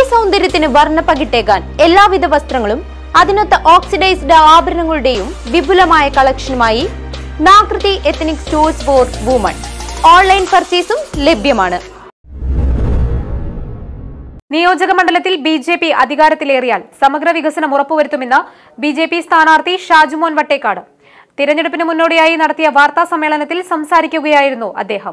സൗന്ദര്യത്തിന് വർണ്ണപ്പകിട്ടേകാൻ എല്ലാവിധ വസ്ത്രങ്ങളും അതിനൊത്ത ഓക്സിഡൈസ്ഡ് ആഭരണങ്ങളുടെയും വിപുലമായ കളക്ഷനുമായി Nakruthi ethnic stores for woman online പർച്ചേസും ലഭ്യമാണ് നിയോജക മണ്ഡലത്തിൽ ബി ജെ പി അധികാരത്തിലേറിയാൽ സമഗ്ര വികസനം ഉറപ്പുവരുത്തുമെന്ന് ബി ജെ പി സ്ഥാനാർത്ഥി ഷാജുമോൻ വട്ടേക്കാട് തിരഞ്ഞെടുപ്പിന് മുന്നോടിയായി നടത്തിയ വാർത്താ സമ്മേളനത്തിൽ സംസാരിക്കുകയായിരുന്നു അദ്ദേഹം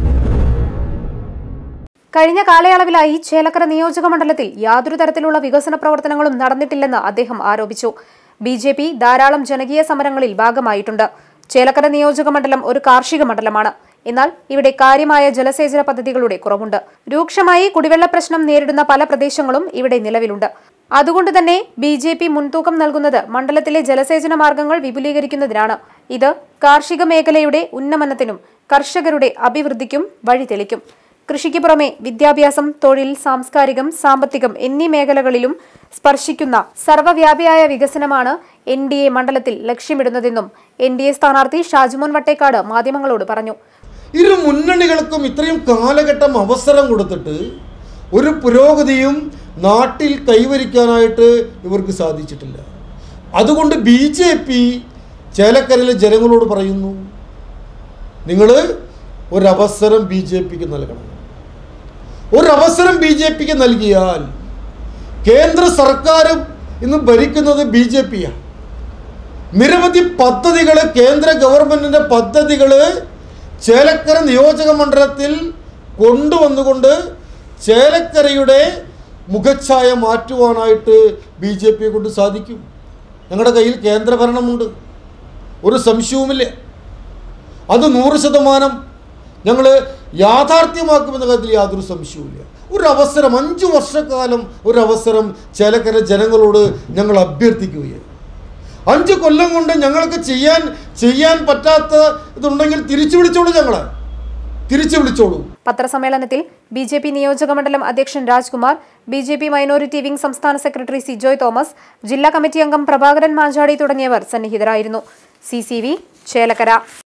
കഴിഞ്ഞ കാലയളവിലായി ചേലക്കര നിയോജക മണ്ഡലത്തിൽ യാതൊരു തരത്തിലുള്ള വികസന പ്രവർത്തനങ്ങളും നടന്നിട്ടില്ലെന്ന് അദ്ദേഹം ആരോപിച്ചു ബി ജെ പി ധാരാളം ജനകീയ സമരങ്ങളിൽ ഭാഗമായിട്ടുണ്ട് ചേലക്കര നിയോജക മണ്ഡലം ഒരു കാർഷിക മണ്ഡലമാണ് എന്നാൽ ഇവിടെ കാര്യമായ ജലസേചന പദ്ധതികളുടെ കുറവുണ്ട് രൂക്ഷമായി കുടിവെള്ള പ്രശ്നം നേരിടുന്ന പല പ്രദേശങ്ങളും ഇവിടെ നിലവിലുണ്ട് അതുകൊണ്ട് തന്നെ ബി ജെ പി മുൻതൂക്കം നൽകുന്നത് മണ്ഡലത്തിലെ ജലസേചന മാർഗങ്ങൾ വിപുലീകരിക്കുന്നതിനാണ് ഇത് കാർഷിക മേഖലയുടെ ഉന്നമനത്തിനും കർഷകരുടെ അഭിവൃദ്ധിക്കും വഴിതെളിക്കും കൃഷിക്ക് പുറമെ വിദ്യാഭ്യാസം തൊഴിൽ സാംസ്കാരികം സാമ്പത്തികം എന്നീ മേഖലകളിലും സ്പർശിക്കുന്ന സർവ്വവ്യാപിയായ വികസനമാണ് എൻ ഡി എ മണ്ഡലത്തിൽ ലക്ഷ്യമിടുന്നതെന്നും എൻ ഡി എ സ്ഥാനാർത്ഥി ഷാജുമോൻ വട്ടേക്കാട് മാധ്യമങ്ങളോട് പറഞ്ഞു ഇരു മുന്നണികൾക്കും ഇത്രയും കാലഘട്ടം അവസരം കൊടുത്തിട്ട് ഒരു പുരോഗതിയും നാട്ടിൽ കൈവരിക്കാനായിട്ട് ഇവർക്ക് സാധിച്ചിട്ടില്ല അതുകൊണ്ട് ബി ജെ പി ചേലക്കരയിലെ ജനങ്ങളോട് പറയുന്നു നിങ്ങൾ ഒരവസരം ബി ജെ പിക്ക് നൽകണം ഒരവസരം ബി ജെ പിക്ക് നൽകിയാൽ കേന്ദ്ര സർക്കാർ ഇന്ന് ഭരിക്കുന്നത് ബി ജെ പിയാണ് നിരവധി പദ്ധതികൾ കേന്ദ്ര ഗവൺമെൻറ്റിൻ്റെ പദ്ധതികൾ ചേലക്കര നിയോജക മണ്ഡലത്തിൽ കൊണ്ടുവന്നുകൊണ്ട് ചേലക്കരയുടെ മുഖച്ഛായ മാറ്റുവാനായിട്ട് ബി ജെ പിയെ കൊണ്ട് സാധിക്കും ഞങ്ങളുടെ കയ്യിൽ കേന്ദ്രഭരണമുണ്ട് ഒരു സംശയവുമില്ല അത് നൂറ് ശതമാനം ഞങ്ങൾ യാഥാർത്ഥ്യമാക്കുമെന്ന കാര്യത്തിൽ യാതൊരു സംശയവുമില്ല ഒരു അവസരം അഞ്ച് വർഷക്കാലം ഒരു അവസരം ചേലക്കര ജനങ്ങളോട് ഞങ്ങൾ അഭ്യർത്ഥിക്കുകയാണ് അഞ്ച് കൊല്ലം കൊണ്ട് ഞങ്ങൾക്ക് ചെയ്യാൻ ചെയ്യാൻ പറ്റാത്ത ഇതുണ്ടെങ്കിൽ തിരിച്ചു വിളിച്ചോളൂ ഞങ്ങളെ തിരിച്ചു വിളിച്ചോളൂ പത്രസമ്മേളനത്തിൽ ബി ജെ പി നിയോജക മണ്ഡലം അധ്യക്ഷൻ Rajkumar B J P minority wing സംസ്ഥാന സെക്രട്ടറി സിജോയ് തോമസ് ജില്ലാ കമ്മിറ്റി അംഗം പ്രഭാകരൻ മാഞ്ചാടി തുടങ്ങിയവർ സന്നിഹിതരായിരുന്നു സി സി വി ചേലക്കര